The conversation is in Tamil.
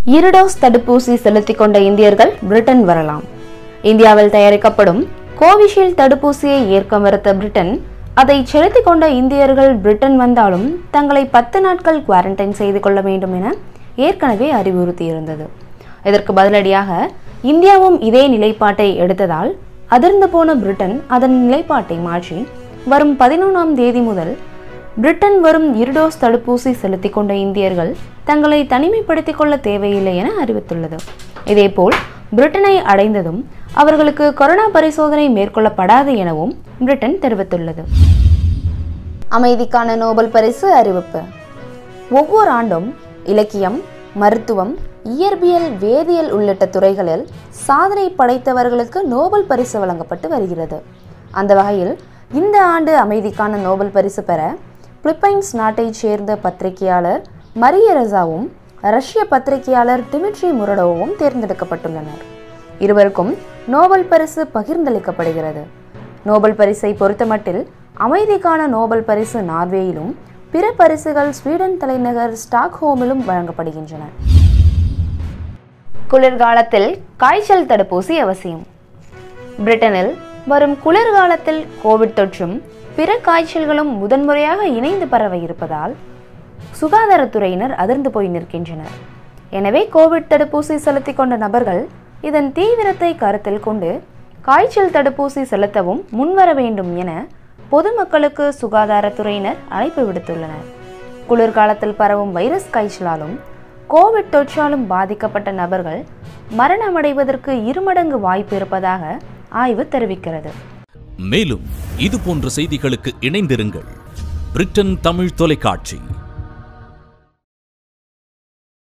இரு டோஸ் தடுப்பூசி செலுத்திக் கொண்ட இந்தியர்கள் பிரிட்டன் வரலாம் இந்தியாவில் தயாரிக்கப்படும் கோவிஷீல்டு தடுப்பூசியை ஏற்க மறுத்த பிரிட்டன் அதை செலுத்திக் கொண்ட இந்தியர்கள் பிரிட்டன் வந்தாலும் தங்களை பத்து நாட்கள் குவாரண்டைன் செய்து கொள்ள வேண்டும் என ஏற்கனவே அறிவுறுத்தியிருந்தது இதற்கு பதிலடியாக இந்தியாவும் இதே நிலைப்பாட்டை எடுத்ததால் அதிர்ந்து போன பிரிட்டன் அதன் நிலைப்பாட்டை மாற்றி வரும் பதினொன்றாம் தேதி முதல் பிரிட்டன் வரும் இரு டோஸ் தடுப்பூசி செலுத்திக் கொண்ட இந்தியர்கள் தங்களை தனிமைப்படுத்திக் கொள்ள தேவையில்லை என அறிவித்துள்ளது இதேபோல் பிரிட்டனை அடைந்ததும் அவர்களுக்கு கொரோனா பரிசோதனை மேற்கொள்ளப்படாது எனவும் பிரிட்டன் தெரிவித்துள்ளது அமைதிக்கான நோபல் பரிசு அறிவிப்பு ஒவ்வொரு ஆண்டும் இலக்கியம் மருத்துவம் இயற்பியல் வேதியியல் உள்ளிட்ட துறைகளில் சாதனை படைத்தவர்களுக்கு நோபல் பரிசு வழங்கப்பட்டு வருகிறது அந்த வகையில் இந்த ஆண்டு அமைதிக்கான நோபல் பரிசு பெற பிலிப்பைன்ஸ் நாட்டைச் சேர்ந்த பத்திரிகையாளர் மரிய ரசாவும் ரஷ்ய பத்திரிகையாளர் டிமிட்ரி முரடோவும் தேர்ந்தெடுக்கப்பட்டுள்ளனர் இருவருக்கும் நோபல் பரிசு பகிர்ந்தளிக்கப்படுகிறது நோபல் பரிசை பொறுத்தமட்டில் அமைதிக்கான நோபல் பரிசு நார்வேயிலும் பிற பரிசுகள் ஸ்வீடன் தலைநகர் ஸ்டாக்ஹோமிலும் வழங்கப்படுகின்றன குளிர்காலத்தில் காய்ச்சல் தடுப்பூசி அவசியம் பிரிட்டனில் வரும் குளிர்காலத்தில் கோவிட் தொற்றும் பிற காய்ச்சல்களும் முதன்முறையாக இணைந்து பரவ இருப்பதால் சுகாதாரத்துறையினர் அதிர்ந்து போய் நிற்கின்றனர் எனவே கோவிட் தடுப்பூசி செலுத்திக் கொண்ட நபர்கள் இதன் தீவிரத்தை கருத்தில் கொண்டு காய்ச்சல் தடுப்பூசி செலுத்தவும் முன்வர வேண்டும் என பொதுமக்களுக்கு சுகாதாரத்துறையினர் அழைப்பு விடுத்துள்ளனர் குளிர்காலத்தில் பரவும் வைரஸ் காய்ச்சலாலும் கோவிட் தொற்றாலும் பாதிக்கப்பட்ட நபர்கள் மரணமடைவதற்கு இருமடங்கு வாய்ப்பு இருப்பதாக ஆய்வு தெரிவிக்கிறது மேலும் இது போன்ற செய்திகளுக்கு இணைந்திருங்கள் பிரிட்டன் தமிழ் தொலைக்காட்சி